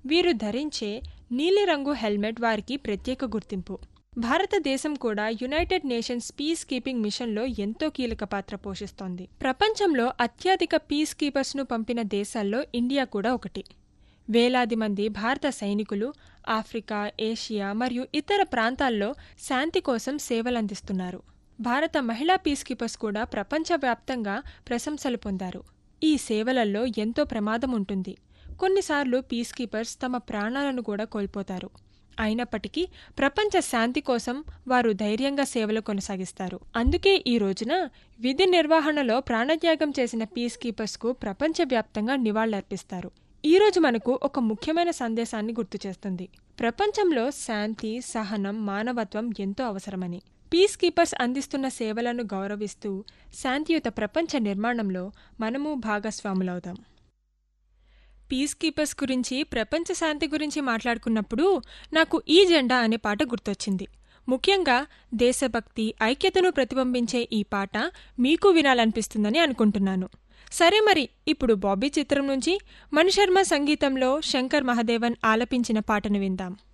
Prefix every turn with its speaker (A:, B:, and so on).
A: వీరు ధరించే నీలిరంగు హెల్మెట్ వారికి ప్రత్యేక గుర్తింపు భారతదేశం కూడా యునైటెడ్ నేషన్స్ పీస్ కీపింగ్ మిషన్లో ఎంతో కీలక పాత్ర పోషిస్తోంది ప్రపంచంలో అత్యధిక పీస్ కీపర్స్ను పంపిన దేశాల్లో ఇండియా కూడా ఒకటి వేలాది మంది భారత సైనికులు ఆఫ్రికా ఏషియా మరియు ఇతర ప్రాంతాల్లో శాంతి కోసం సేవలందిస్తున్నారు భారత మహిళా పీస్ కీపర్స్ కూడా ప్రపంచవ్యాప్తంగా ప్రశంసలు పొందారు ఈ సేవలలో ఎంతో ప్రమాదం ఉంటుంది కొన్నిసార్లు పీస్ కీపర్స్ తమ ప్రాణాలను కూడా కోల్పోతారు అయినప్పటికీ ప్రపంచ శాంతి కోసం వారు ధైర్యంగా సేవలు కొనసాగిస్తారు అందుకే ఈ రోజున విధి నిర్వహణలో ప్రాణత్యాగం చేసిన పీస్ కీపర్స్కు ప్రపంచవ్యాప్తంగా నివాళులర్పిస్తారు ఈ రోజు మనకు ఒక ముఖ్యమైన సందేశాన్ని గుర్తు చేస్తుంది ప్రపంచంలో శాంతి సహనం మానవత్వం ఎంతో అవసరమని పీస్ కీపర్స్ అందిస్తున్న సేవలను గౌరవిస్తూ శాంతియుత ప్రపంచ నిర్మాణంలో మనము భాగస్వాములవుదాం పీస్ కీపర్స్ గురించి ప్రపంచ శాంతి గురించి మాట్లాడుకున్నప్పుడు నాకు ఈ జెండా అనే పాట గుర్తొచ్చింది ముఖ్యంగా దేశభక్తి ఐక్యతను ప్రతిబింబించే ఈ పాట మీకు వినాలనిపిస్తుందని అనుకుంటున్నాను సరే మరి ఇప్పుడు బాబీ చిత్రం నుంచి మణిశర్మ సంగీతంలో శంకర్ మహదేవన్ ఆలపించిన పాటను విందాం